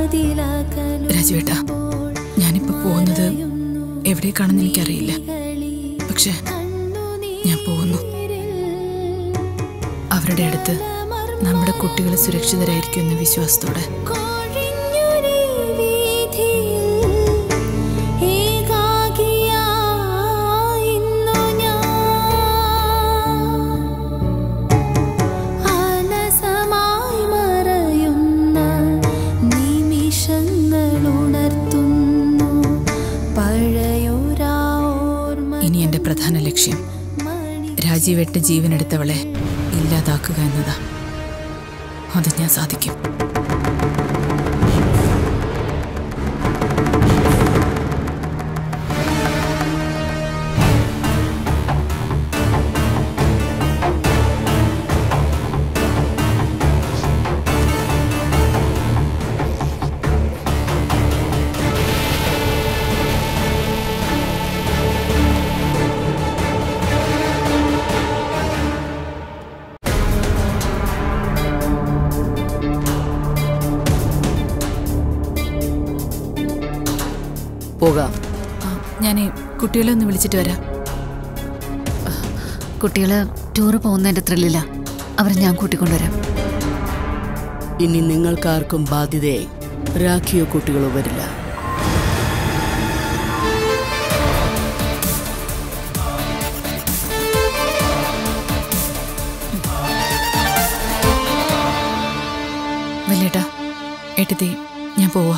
രാജുവേട്ടാ ഞാനിപ്പോ പോകുന്നത് എവിടേക്കാണെന്ന് എനിക്കറിയില്ല പക്ഷെ ഞാൻ പോകുന്നു അവരുടെ അടുത്ത് നമ്മുടെ കുട്ടികൾ സുരക്ഷിതരായിരിക്കും എന്ന വിശ്വാസത്തോടെ കൊഴിഞ്ഞൊരീ വീഥിയിൽ ഏകാകിയായിന്നു ഞാൻ. അലസമായി മറയുന്ന നിമിഷങ്ങളുണർത്തുന്നു പഴയൊരാ ഓർമ്മ ഇനി എന്റെ പ്രധാന ലക്ഷ്യം രാജീവേട്ട ജീവനെടുത്തവളെ ഇല്ലാതാക്കുക എന്നതാ അത് ഞാൻ സാധിക്കും പോകാം ഞാൻ കുട്ടികളെ ഒന്ന് വിളിച്ചിട്ട് വരാം കുട്ടികള് ടൂറ് പോകുന്നതിന്റെ ത്രില്ലില്ല അവരെ ഞാൻ കൂട്ടിക്കൊണ്ടുവരാം ഇനി നിങ്ങൾക്കാർക്കും ബാധ്യതയായി രാഖിയോ കുട്ടികളോ വരില്ല വലിയേട്ടാ ഏട്ടത്തി ഞാൻ പോവാ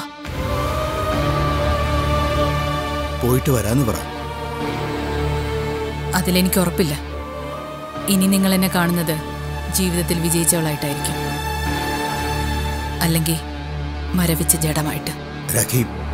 പോയിട്ട് വരാന്ന് പറ അതിലെനിക്ക് ഉറപ്പില്ല ഇനി നിങ്ങൾ എന്നെ കാണുന്നത് ജീവിതത്തിൽ വിജയിച്ചവളായിട്ടായിരിക്കും അല്ലെങ്കിൽ മരവിച്ച ജഡമായിട്ട് രാഖി